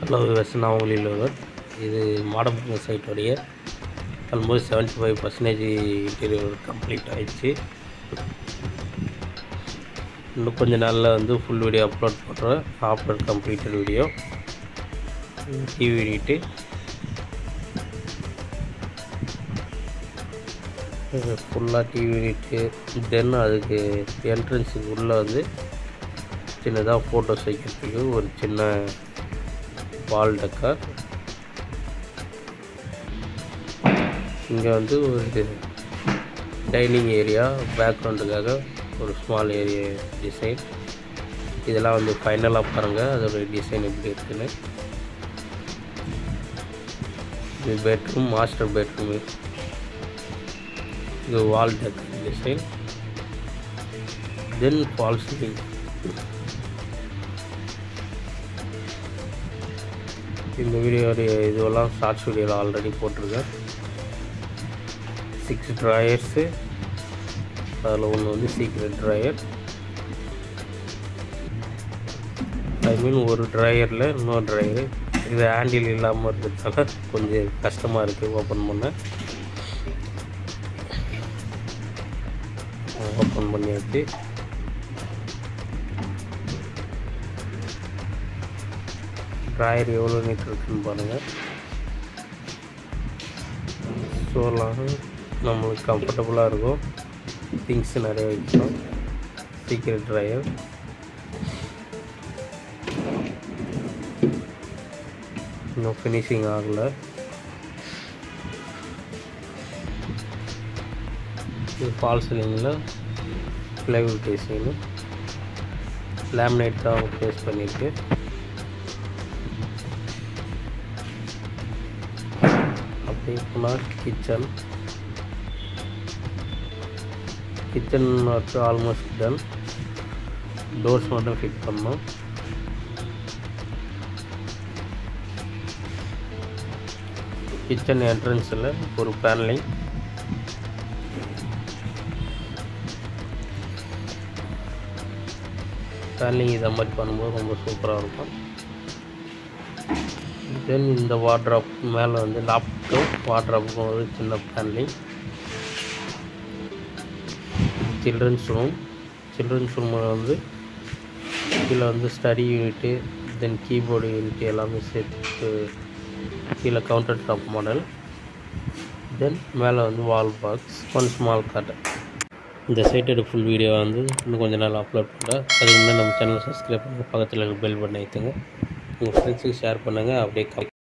hello west நான் உங்களில் இது மாடம்புங்க சைட்டோடைய almost seventy five percentage interior complete ஆயிடுச்சு இன்னும் கொஞ்ச நாளில் வந்து ஃபுல் வீடியோ அப்லோட் பண்ணுறேன் ஆஃப்டர் கம்ப்ளீட்டட் வீடியோ டிவி நீட்டு ஃபுல்லாக டிவி நீட்டு தென் அதுக்கு என்ட்ரன்ஸுக்கு உள்ளே வந்து சின்னதாக ஃபோட்டோஸ் வைக்கிறதுக்கு ஒரு சின்ன வால் டெக்கர் இங்கே வந்து ஒரு டைனிங் ஏரியா பேக்ரவுண்டுக்காக ஒரு ஸ்மால் ஏரியா டிசைன் இதெல்லாம் வந்து ஃபைனலாக பாருங்கள் அதோட டிசைன் எப்படி இருக்குன்னு இது பெட்ரூம் மாஸ்டர் பெட்ரூம் இது wall decor design then false ceiling இந்த வீடியோடைய இதுவெல்லாம் ஷார்ட்ஸ் வீடியோவில் ஆல்ரெடி போட்டிருக்கேன் சிக்ஸ் ட்ராயர்ஸு அதில் ஒன்று வந்து சீக்ரெட் ட்ராயர் ஐ மீன் ஒரு ட்ராயரில் இன்னொரு ட்ராயரு இது ஹேண்டில் இல்லாமல் இருக்கிறதுனால கொஞ்சம் கஷ்டமாக இருக்குது ஓப்பன் பண்ண ஓப்பன் பண்ணியாச்சு ட்ராயர் எவ்வளோ நீட் இருக்குன்னு பாருங்கள் ஸோலாம் நம்மளுக்கு கம்ஃபர்டபுளாக இருக்கும் திங்ஸ் நிறைய வைக்கலாம் சீக்கிரம் ட்ரையர் இன்னும் ஃபினிஷிங் ஆகலை இது ஃபால் சீலிங்கில் ப்ளைவுட் டிசைனு லேமினேட் தான் ப்ளேஸ் பண்ணியிருக்கு அப்படியே போனால் kitchen kitchen work almost done doors மட்டும் ஃபிட் பண்ணோம் கிச்சன் என்ட்ரன்ஸில் ஒரு பேனலிங் பேனலிங் இதை மாதிரி பண்ணும்போது ரொம்ப சூப்பராக இருக்கும் தென் இந்த வாட்ராப் மேலே வந்து லேப்டாப் வாட்ராப்புக்கும் ஒரு சின்ன பேனலிங் சில்ட்ரன்ஸ் ரூம் சில்ட்ரன்ஸ் ரூமில் வந்து கீழே வந்து study unit then keyboard unit எல்லாமே சேர்த்து கீழே கவுண்டர் டாப் மாடல் தென் மேலே வந்து wall box one small cot இந்த சைட்டோட ஃபுல் வீடியோ வந்து இன்னும் கொஞ்ச நாள் அப்லோட் பண்ணுறேன் அதுக்கு முன்னாடி நம்ம சேனல் சப்ஸ்கிரைப் பண்ணி பக்கத்தில் பெல் பண்ணி வைத்துங்க உங்கள் ஃப்ரெண்ட்ஸுக்கு ஷேர் பண்ணுங்கள் அப்படியே